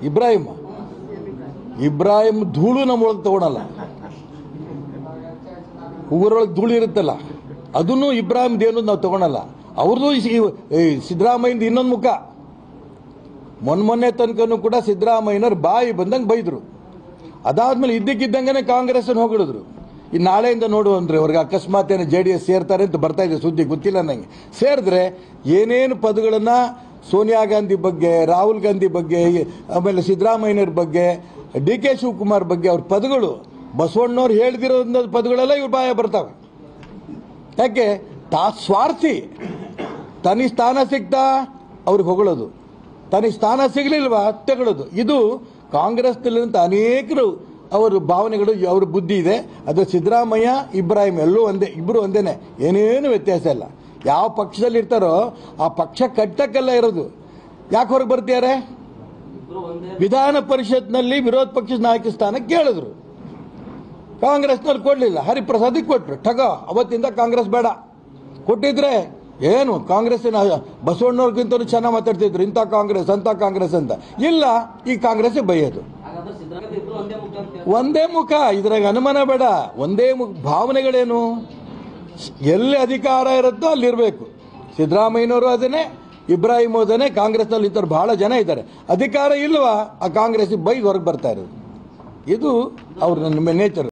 ಇಬ್ರಾಹಿಂ ಇಬ್ರಾಹಿಂ ಧೂಳು ನಮ್ಮೊಳಗೆ ತಗೊಳಲ್ಲ ಊರೊಳಗೆ ಧೂಳು ಇರುತ್ತಲ್ಲ ಅದನ್ನು ಇಬ್ರಾಹಿಂದೇನು ನಾವು ತಗೊಳಲ್ಲ ಅವ್ರದ್ದು ಸಿದ್ದರಾಮಯ್ಯದ ಇನ್ನೊಂದು ಮುಖ ಮೊನ್ನೆ ಮೊನ್ನೆ ತನಕನೂ ಕೂಡ ಸಿದ್ದರಾಮಯ್ಯನವ್ರು ಬಾಯಿ ಬಂದಂಗೆ ಬೈದ್ರು ಅದಾದ್ಮೇಲೆ ಇದ್ದಕ್ಕಿದ್ದಂಗೆ ಕಾಂಗ್ರೆಸ್ ಹೊಗಳಿದ್ರು ಈ ನಾಳೆಯಿಂದ ನೋಡು ಅಂದ್ರೆ ಅವ್ರಿಗೆ ಅಕಸ್ಮಾತ್ ಏನು ಜೆ ಡಿ ಎಸ್ ಸೇರ್ತಾರೆ ಅಂತ ಬರ್ತಾ ಇದೆ ಸುದ್ದಿ ಗೊತ್ತಿಲ್ಲ ನಂಗೆ ಸೇರಿದ್ರೆ ಏನೇನು ಪದಗಳನ್ನ ಸೋನಿಯಾ ಗಾಂಧಿ ಬಗ್ಗೆ ರಾಹುಲ್ ಗಾಂಧಿ ಬಗ್ಗೆ ಆಮೇಲೆ ಸಿದ್ದರಾಮಯ್ಯನವ್ರ ಬಗ್ಗೆ ಡಿ ಕೆ ಶಿವಕುಮಾರ್ ಬಗ್ಗೆ ಅವ್ರ ಪದಗಳು ಬಸವಣ್ಣವ್ರು ಹೇಳ್ದಿರೋ ಪದಗಳೆಲ್ಲ ಇವ್ರ ಬಾಯ ಬರ್ತವೆ ಯಾಕೆ ತಾ ಸ್ವಾರ್ಥಿ ತನಿಗೆ ಸ್ಥಾನ ಸಿಗ್ತಾ ಅವ್ರಿಗೆ ಹೊಗಳೋದು ತನಿಗೆ ಸ್ಥಾನ ಸಿಗಲಿಲ್ವಾ ತೆಗಳೋದು ಇದು ಕಾಂಗ್ರೆಸ್ನಲ್ಲಿರುವಂಥ ಅನೇಕರು ಅವರ ಭಾವನೆಗಳು ಅವ್ರ ಬುದ್ಧಿ ಇದೆ ಅದು ಸಿದ್ದರಾಮಯ್ಯ ಇಬ್ರಾಹಿಂ ಎಲ್ಲೂ ಒಂದೇ ಇಬ್ಬರು ಒಂದೇನೆ ಏನೇನು ವ್ಯತ್ಯಾಸ ಇಲ್ಲ ಯಾವ ಪಕ್ಷದಲ್ಲಿ ಇರ್ತಾರೋ ಆ ಪಕ್ಷ ಕಟ್ಟಕ್ಕೆಲ್ಲ ಇರೋದು ಯಾಕೆ ಹೊರಗೆ ಬರ್ತಿದ್ದಾರೆ ವಿಧಾನ ಪರಿಷತ್ನಲ್ಲಿ ವಿರೋಧ ಪಕ್ಷದ ನಾಯಕ ಸ್ಥಾನ ಕೇಳಿದ್ರು ಕಾಂಗ್ರೆಸ್ನವ್ರು ಕೊಡ್ಲಿಲ್ಲ ಹರಿಪ್ರಸಾದಿಗೆ ಕೊಟ್ರು ಠಗ ಅವತ್ತಿಂದ ಕಾಂಗ್ರೆಸ್ ಬೇಡ ಕೊಟ್ಟಿದ್ರೆ ಏನು ಕಾಂಗ್ರೆಸ್ಸಿನ ಬಸವಣ್ಣವ್ರಿಗಿಂತ ಚೆನ್ನಾಗಿ ಮಾತಾಡ್ತಿದ್ರು ಇಂಥ ಕಾಂಗ್ರೆಸ್ ಅಂತ ಕಾಂಗ್ರೆಸ್ ಅಂತ ಇಲ್ಲ ಈ ಕಾಂಗ್ರೆಸ್ ಬೈಯೋದು ಹಾಗಾದ್ರೆ ಸಿದ್ದರಾಮಯ್ಯ ಇಬ್ರು ಒಂದೇ ಮುಖ ಅಂತ ಹೇಳ್ತಾರೆ. ಒಂದೇ ಮುಖ ಇದ್ರಾಗ ಅನುಮಾನ ಬೇಡ ಒಂದೇ ಮುಖ ಭಾವನೆಗಳೇನು ಎಲ್ಲಿ ಅಧಿಕಾರ ಇರುತ್ತೋ ಅಲ್ಲಿರಬೇಕು ಸಿದ್ದರಾಮಯ್ಯನವರು ಅದನ್ನೇ ಇಬ್ರಾಹಿಂ ಅದನ್ನೇ ಕಾಂಗ್ರೆಸ್ನಲ್ಲಿ ಇದ್ದರು ಬಹಳ ಜನ ಇದ್ದಾರೆ ಅಧಿಕಾರ ಇಲ್ವಾ ಆ ಕಾಂಗ್ರೆಸ್ ಬೈದು ಹೊರಗೆ ಬರ್ತಾ ಇರೋದು ಇದು ಅವ್ರ ನೇಚರ್